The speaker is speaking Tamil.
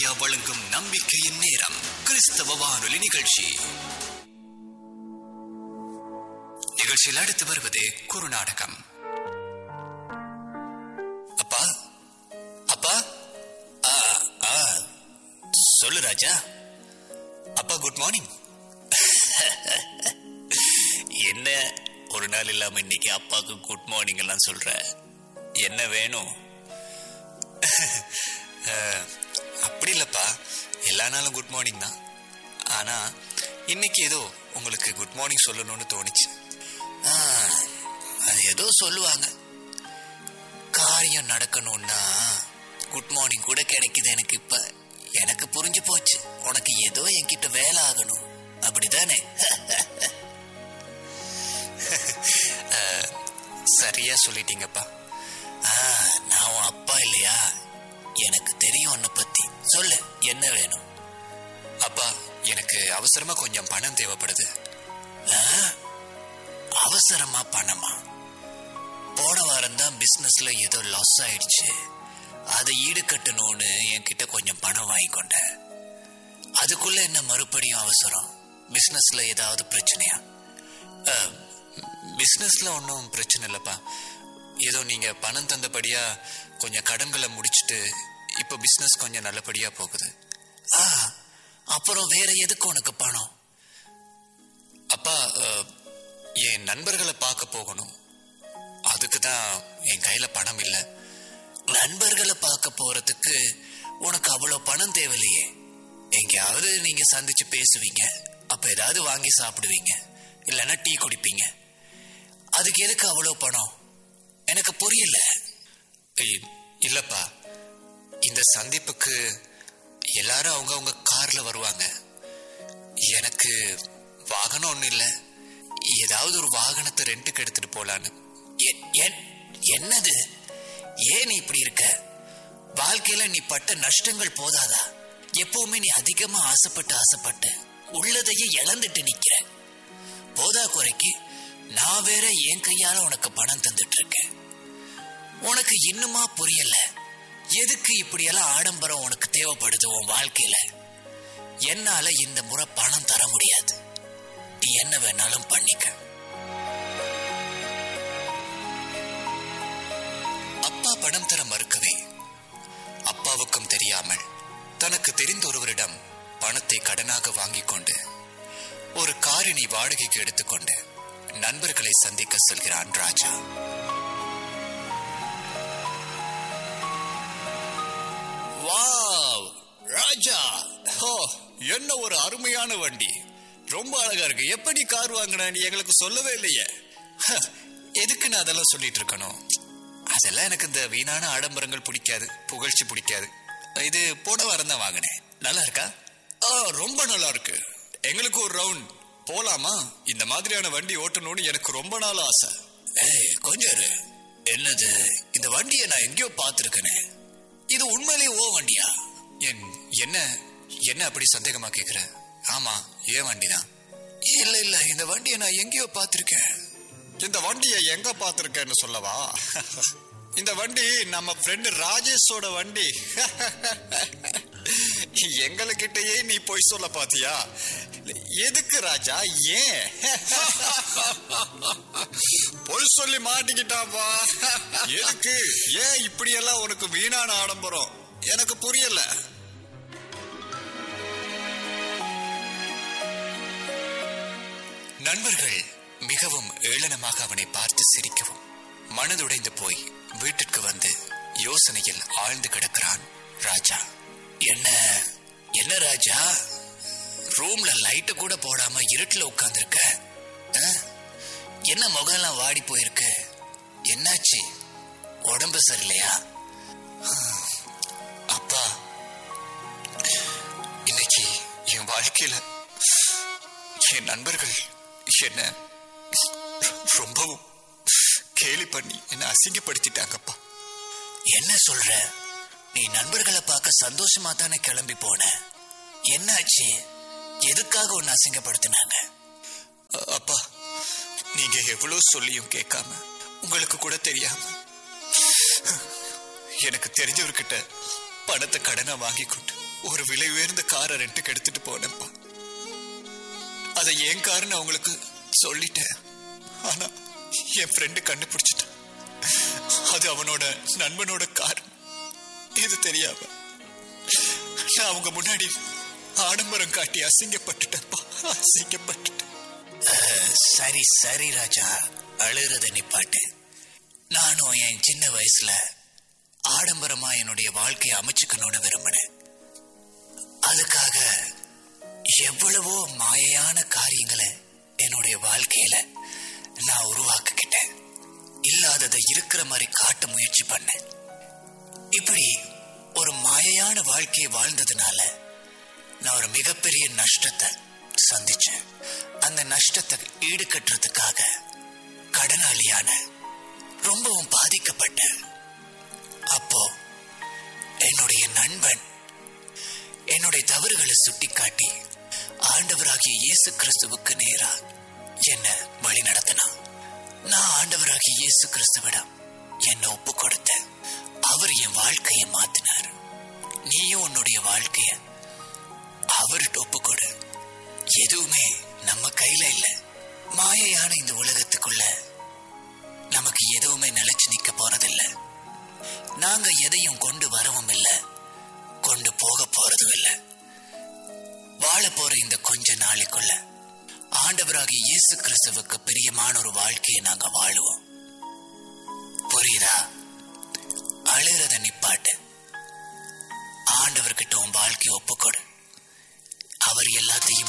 மீடியா வழங்கும் நம்பிக்கையின் நேரம் கிறிஸ்தவ வானொலி நிகழ்ச்சி நிகழ்ச்சியில் அடுத்து வருவது குறுநாடகம் அப்பா அப்பா ஆ, ஆ, சொல்லு ராஜா அப்பா குட் மார்னிங் என்ன ஒரு நாள் இல்லாம இன்னைக்கு அப்பாவுக்கு குட் மார்னிங் எல்லாம் சொல்ற என்ன வேணும் அஹ், அப்படி இல்லப்பா எல்லா நாளும் குட் மார்னிங் தான் ஆனா இன்னைக்கு ஏதோ உங்களுக்கு குட் மார்னிங் சொல்லணும்னு தோணுச்சு ஆ, அது ஏதோ சொல்லுவாங்க காரியம் நடக்கணும்னா குட் மார்னிங் கூட கிடைக்குது எனக்கு இப்ப எனக்கு புரிஞ்சு போச்சு உனக்கு ஏதோ என்கிட்ட வேலை ஆகணும் அப்படிதானே அஹ், சரியா சொல்லிட்டீங்கப்பா ஆ, நான் உன் அப்பா இல்லையா எனக்கு தெரியும் உன்னை பத்தி சொல்லு என்ன வேணும் அப்பா எனக்கு அவசரமா கொஞ்சம் பணம் தேவைப்படுது அவசரமா பணமா போன வாரம் தான் பிசினஸ்ல ஏதோ லாஸ் ஆயிடுச்சு அதை ஈடு கட்டணும்னு என்கிட்ட கொஞ்சம் பணம் வாங்கிக்கொண்டேன் அதுக்குள்ள என்ன மறுபடியும் அவசரம் பிசினஸ்ல ஏதாவது பிரச்சனையா பிசினஸ்ல ஒன்றும் பிரச்சனை இல்லப்பா ஏதோ நீங்க பணம் தந்தபடியா கொஞ்சம் கடன்களை முடிச்சிட்டு இப்போ பிசினஸ் கொஞ்சம் நல்லபடியா போகுது ஆ அப்புறம் வேற எதுக்கு உனக்கு பணம் அப்பா அஹ், என் நண்பர்களை பார்க்க போகணும் அதுக்கு தான் என் கையில பணம் இல்லை நண்பர்களை பார்க்க போறதுக்கு உனக்கு அவ்வளவு பணம் தேவையில்லையே எங்கேயாவது நீங்க சந்திச்சு பேசுவீங்க அப்ப ஏதாவது வாங்கி சாப்பிடுவீங்க இல்லைன்னா டீ குடிப்பீங்க அதுக்கு எதுக்கு அவ்வளவு பணம் எனக்கு புரியல ஏய், இல்லப்பா இந்த சந்திப்புக்கு எல்லாரும் அவங்க அவங்க கார்ல வருவாங்க எனக்கு வாகனம் ஒண்ணும் இல்ல ஏதாவது ஒரு வாகனத்தை ரெண்டுக்கு எடுத்துட்டு போலான்னு எ- என்- என்னது ஏன் நீ இப்படி இருக்க வாழ்க்கையில நீ பட்ட நஷ்டங்கள் போதாதா எப்பவுமே நீ அதிகமா ஆசைப்பட்டு ஆசைப்பட்டு உள்ளதையே இழந்துட்டு நிக்கிற போதா குறைக்கு நான் வேற என் கையால உனக்கு பணம் தந்துட்டு இருக்கேன் உனக்கு இன்னுமா புரியல எதுக்கு இப்படியெல்லாம் ஆடம்பரம் உனக்கு தேவைப்படுது உன் வாழ்க்கையில என்னால இந்த முறை பணம் தர முடியாது நீ என்ன வேணாலும் பண்ணிக்க அப்பா பணம் தர மறுக்கவே அப்பாவுக்கும் தெரியாமல் தனக்கு தெரிந்த ஒருவரிடம் பணத்தை கடனாக வாங்கிக் கொண்டு ஒரு காரினை வாடகைக்கு எடுத்துக்கொண்டு நண்பர்களை சந்திக்க செல்கிறான் ராஜா வாவ் ராஜா ஹோ என்ன ஒரு அருமையான வண்டி ரொம்ப அழகா இருக்கு எப்படி கார் வாங்கின நீ எங்களுக்கு சொல்லவே இல்லையே ஹ, எதுக்கு நான் அதெல்லாம் சொல்லிட்டு இருக்கணும் அதெல்லாம் எனக்கு இந்த வீணான ஆடம்பரங்கள் பிடிக்காது புகழ்ச்சி பிடிக்காது இது போன வாரம் தான் வாங்கினேன் நல்லா இருக்கா ஆ ரொம்ப நல்லா இருக்கு எங்களுக்கு ஒரு ரவுண்ட் போலாமா இந்த மாதிரியான வண்டி ஓட்டணும்னு எனக்கு ரொம்ப நாள் ஆசை ஏய் கொஞ்சம் இரு. என்னது இந்த வண்டியை நான் எங்கேயோ பார்த்துருக்கேனே இது உண்மையிலேயே ஓ வண்டியா என் என்ன என்ன அப்படி சந்தேகமா கேக்குற ஆமா ஏன் வண்டிதான் இல்ல இல்ல இந்த வண்டியை நான் எங்கேயோ பார்த்திருக்கேன் இந்த வண்டியை எங்க பார்த்திருக்கேன்னு சொல்லவா இந்த வண்டி நம்ம ஃப்ரெண்டு ராஜேஷோட வண்டி எங்களுக்கிட்டயே நீ போய் சொல்ல பாத்தியா எதுக்கு ராஜா ஏன் பொய் சொல்லி மாட்டிக்கிட்டாப்பா எதுக்கு ஏன் இப்படி எல்லாம் உனக்கு வீணான ஆடம்பரம் எனக்கு புரியல நண்பர்கள் மிகவும் ஏளனமாக அவனை பார்த்து சிரிக்கவும் மனதுடைந்து போய் வீட்டிற்கு வந்து யோசனையில் ஆழ்ந்து கிடக்கிறான் ராஜா என்ன என்ன ராஜா ரூம்ல லைட்டு கூட போடாம இருட்டுல உட்கார்ந்திருக்க ஆ? என்ன முகம்லாம் வாடி போயிருக்கு என்னாச்சு உடம்பு சரியில்லையா அப்பா இன்னைக்கு என் வாழ்க்கையில என் நண்பர்கள் என்ன ரொம்பவும் கேலி பண்ணி என்ன அசிங்கப்படுத்திட்டாங்கப்பா என்ன சொல்ற நீ நண்பர்களை பார்க்க சந்தோஷமா தானே கிளம்பி போன என்னாச்சு எதுக்காக உன்னை அசிங்கப்படுத்தினாங்க அ- அப்பா நீங்க எவ்வளவு சொல்லியும் கேட்காம உங்களுக்கு கூட தெரியாம எனக்கு தெரிஞ்சவர்கிட்ட பணத்தை கடனை வாங்கி கொண்டு ஒரு விலை உயர்ந்த காரை ரெண்டுக்கு எடுத்துட்டு போனேன்ப்பா அதை என் காருன்னு அவங்களுக்கு சொல்லிட்டேன் ஆனா என் ஃப்ரெண்டு கண்டுபிடிச்சிட்டான் அது அவனோட நண்பனோட கார் இது தெரியாம நான் அவங்க முன்னாடி ஆடம்பரம் காட்டி அசிங்கப்பட்டுட்டேன்ப்பா அசிங்கப்பட்டுட்டேன் சரி சரி ராஜா அழுறத நிப்பாட்டு நானும் என் சின்ன வயசுல ஆடம்பரமா என்னுடைய வாழ்க்கையை அமைச்சுக்கணும்னு விரும்பினேன் அதுக்காக எவ்வளவோ மாயையான காரியங்களை என்னுடைய வாழ்க்கையில நான் உருவாக்கிக்கிட்டேன் இல்லாததை இருக்கிற மாதிரி காட்ட முயற்சி பண்ணேன் இப்படி ஒரு மாயையான வாழ்க்கையை வாழ்ந்ததுனால நான் ஒரு மிகப்பெரிய நஷ்டத்தை சந்திச்சேன் அந்த நஷ்டத்தை ஈடு கட்டுறதுக்காக கடனாளியான ரொம்பவும் பாதிக்கப்பட்டேன் அப்போ என்னுடைய நண்பன் என்னுடைய தவறுகளை சுட்டிக்காட்டி ஆண்டவராகிய இயேசு கிறிஸ்துவுக்கு நேரா என்ன வழி நடத்தினான் நான் ஆண்டவராகிய இயேசு கிறிஸ்துவிடம் என்ன ஒப்பு கொடுத்தேன் அவர் என் வாழ்க்கையை மாத்தினார் நீயும் உன்னுடைய வாழ்க்கைய அவர்கிட்ட ஒப்பு கொடு எதுவுமே நம்ம கையில இல்ல மாயையான இந்த உலகத்துக்குள்ள நமக்கு எதுவுமே நிலைச்சு நிக்க போறதில்ல நாங்க எதையும் கொண்டு வரவும் இல்லை கொண்டு போக போறதும் இல்லை வாழ போற இந்த கொஞ்ச நாளைக்குள்ள ஆண்டவராகிய இயேசு கிறிஸ்துவுக்கு பிரியமான ஒரு வாழ்க்கையை நாங்க வாழுவோம் புரியுதா அழுறத நிப்பாட்டு ஆண்டவர்கிட்ட உன் வாழ்க்கையை ஒப்புக்கொடு அவர் எல்லாத்தையும்